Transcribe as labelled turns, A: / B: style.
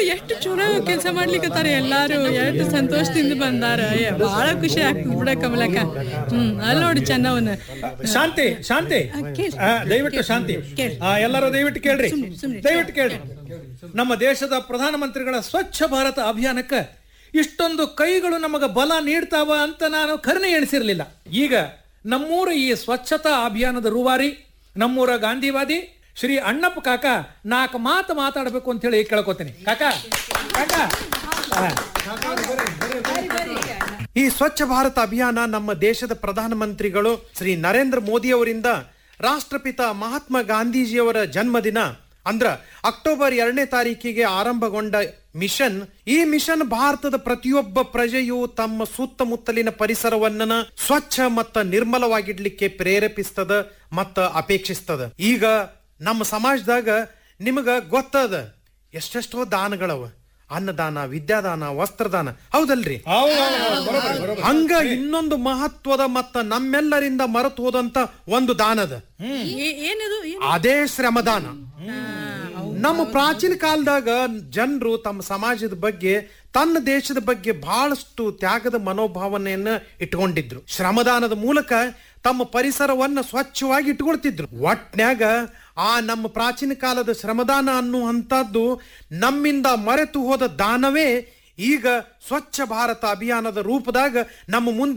A: ಎಷ್ಟು ಚಲೋ ಕೆಲಸ ಮಾಡ್ಲಿಕ್ಕತ್ತಾರ ಎಲ್ಲಾರು ಎಷ್ಟು ಸಂತೋಷದಿಂದ ಬಂದಾರ ಏ, ಬಾಳ ಖುಷಿ ಆಗ್ತದ ಬಿಡ ಕಮಲಕ್ಕ ಹ್ಮ್ ಅಲ್ಲಿ ನೋಡಿ ಚೆನ್ನವನ್ನ
B: ಶಾಂತಿ ಶಾಂತಿ
A: ಕೇಳಿ.
B: ಆ, ದಯವಿಟ್ಟು ಶಾಂತಿ
A: ಕೇಳಿ.
B: ಆ, ಎಲ್ಲರೂ ದಯವಿಟ್ಟು ಕೇಳ್ರಿ
A: ಸುಮ್ನೆ, ಸುಮ್ನೆ.
B: ದಯವಿಟ್ಟು ಕೇಳ್ರಿ ನಮ್ಮ ದೇಶದ ಪ್ರಧಾನಮಂತ್ರಿಗಳ ಸ್ವಚ್ಛ ಭಾರತ ಅಭಿಯಾನಕ್ಕ ಇಷ್ಟೊಂದು ಕೈಗಳು ನಮಗ ಬಲ ನೀಡ್ತಾವ ಅಂತ ನಾನು ಕರ್ನೆ ಎಣಿಸಿರ್ಲಿಲ್ಲ ಈಗ ನಮ್ಮೂರ ಈ ಸ್ವಚ್ಛತಾ ಅಭಿಯಾನದ ರೂವಾರಿ ನಮ್ಮೂರ ಗಾಂಧಿವಾದಿ ಶ್ರೀ ಅಣ್ಣಪ್ಪ ಕಾಕ ನಾಲ್ಕು ಮಾತು ಮಾತಾಡಬೇಕು ಅಂತ ಹೇಳಿ ಕೇಳ್ಕೊತೀನಿ ಕಾಕ ಕಾಕ ಆ.
C: ಈ ಸ್ವಚ್ಛ ಭಾರತ ಅಭಿಯಾನ ನಮ್ಮ ದೇಶದ ಪ್ರಧಾನಮಂತ್ರಿಗಳು ಶ್ರೀ ನರೇಂದ್ರ ಮೋದಿ ಅವರಿಂದ ರಾಷ್ಟ್ರಪಿತ ಮಹಾತ್ಮ ಗಾಂಧೀಜಿಯವರ ಜನ್ಮದಿನ ಅಂದ್ರ ಅಕ್ಟೋಬರ್ ಎರಡನೇ ತಾರೀಕಿಗೆ ಆರಂಭಗೊಂಡ ಮಿಷನ್ ಈ ಮಿಷನ್ ಭಾರತದ ಪ್ರತಿಯೊಬ್ಬ ಪ್ರಜೆಯು ತಮ್ಮ ಸುತ್ತಮುತ್ತಲಿನ ಪರಿಸರವನ್ನ ಸ್ವಚ್ಛ ಮತ್ತ ನಿರ್ಮಲವಾಗಿಡ್ಲಿಕ್ಕೆ ಪ್ರೇರೇಪಿಸ್ತದ ಮತ್ತ ಅಪೇಕ್ಷಿಸ್ತದ ಈಗ ನಮ್ಮ ಸಮಾಜದಾಗ ನಿಮಗ ಗೊತ್ತದ ಎಷ್ಟೆಷ್ಟೋ ದಾನಗಳವ ಅನ್ನದಾನ ವಿದ್ಯಾದಾನ ವಸ್ತ್ರದಾನ ಹೌದಲ್ರಿ
B: ಹೌದು, ಹೌದು, ಹೌದು, ಬರೋಬ್ಬರಿ, ಬರೋಬ್ಬರಿ.
C: ಹಂಗ ಇನ್ನೊಂದು ಮಹತ್ವದ ಮತ್ತ ನಮ್ಮೆಲ್ಲರಿಂದ ಮರೆತು ಹೋದಂತ ಒಂದು ದಾನದ
A: ಏ- ಏನದು ಏನು?
C: ಅದೇ ಶ್ರಮದಾನ ನಮ್ಮ ಪ್ರಾಚೀನ ಕಾಲದಾಗ ಜನರು ತಮ್ಮ ಸಮಾಜದ ಬಗ್ಗೆ ತನ್ನ ದೇಶದ ಬಗ್ಗೆ ಬಹಳಷ್ಟು ತ್ಯಾಗದ ಮನೋಭಾವನೆಯನ್ನ ಇಟ್ಕೊಂಡಿದ್ರು ಶ್ರಮದಾನದ ಮೂಲಕ ತಮ್ಮ ಪರಿಸರವನ್ನ ಸ್ವಚ್ಛವಾಗಿ ಇಟ್ಕೊಳ್ತಿದ್ರು ಒಟ್ನ್ಯಾಗ ಆ ನಮ್ಮ ಪ್ರಾಚೀನ ಕಾಲದ ಶ್ರಮದಾನ ಅನ್ನುವಂಥದ್ದು ನಮ್ಮಿಂದ ಮರೆತು ಹೋದ ದಾನವೇ ಈಗ ಸ್ವಚ್ಛ ಭಾರತ ಅಭಿಯಾನದ ರೂಪದಾಗ ನಮ್ಮ ಮುಂದೆ